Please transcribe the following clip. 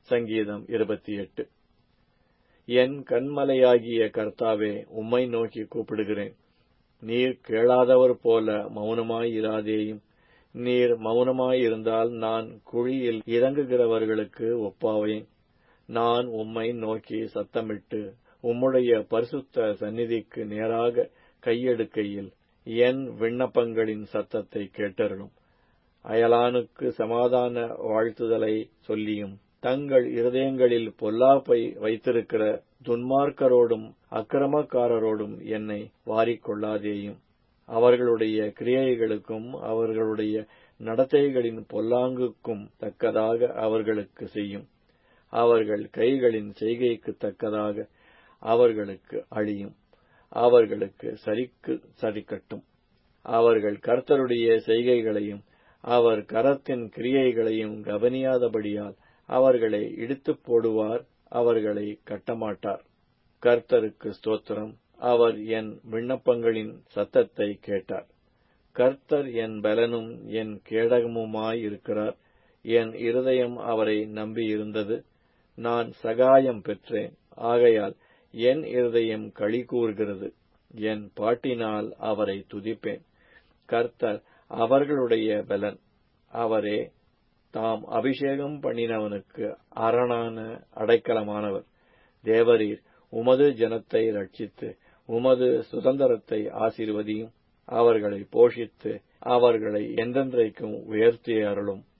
சங்கீதம் இருபத்தி எட்டு என் கண்மலையாகிய கர்த்தாவே உம்மை நோக்கி கூப்பிடுகிறேன் நீர் கேளாதவர் போல மௌனமாயிராதேயும் நீர் மௌனமாயிருந்தால் நான் குழியில் இறங்குகிறவர்களுக்கு ஒப்பாவேன் நான் உம்மை நோக்கி சத்தமிட்டு உம்முடைய பரிசுத்த சந்நிதிக்கு நேராக கையெடுக்கையில் என் விண்ணப்பங்களின் சத்தத்தை கேட்டருளும் அயலானுக்கு சமாதான வாழ்த்துதலை சொல்லியும் தங்கள் இருதயங்களில் பொல்லாப்பை வைத்திருக்கிற துன்மார்க்கரோடும் அக்கிரமக்காரரோடும் என்னை வாரிக்கொள்ளாதேயும் அவர்களுடைய கிரியைகளுக்கும் அவர்களுடைய நடத்தைகளின் பொல்லாங்குக்கும் தக்கதாக அவர்களுக்கு செய்யும் அவர்கள் கைகளின் செய்கைக்கு தக்கதாக அவர்களுக்கு அழியும் அவர்களுக்கு சரிக்கு சரிக்கட்டும் அவர்கள் கர்த்தருடைய செய்கைகளையும் அவர் கரத்தின் கிரியைகளையும் கவனியாதபடியால் அவர்களை இடித்துப் போடுவார் அவர்களை கட்டமாட்டார் கர்த்தருக்கு ஸ்தோத்திரம் அவர் என் விண்ணப்பங்களின் சத்தத்தை கேட்டார் கர்த்தர் என் பலனும் என் கேடகமுமாயிருக்கிறார் என் இருதயம் அவரை நம்பியிருந்தது நான் சகாயம் பெற்றேன் ஆகையால் என் இருதயம் களி கூறுகிறது என் பாட்டினால் அவரை துதிப்பேன் கர்த்தர் அவர்களுடைய பலன் அவரே தாம் அபிஷேகம் பண்ணினவனுக்கு அரணான அடைக்கலமானவர் தேவரீர் உமது ஜனத்தை ரட்சித்து உமது சுதந்திரத்தை ஆசீர்வதியும் அவர்களை போஷித்து அவர்களை என்றென்றைக்கும் உயர்த்தி அருளும்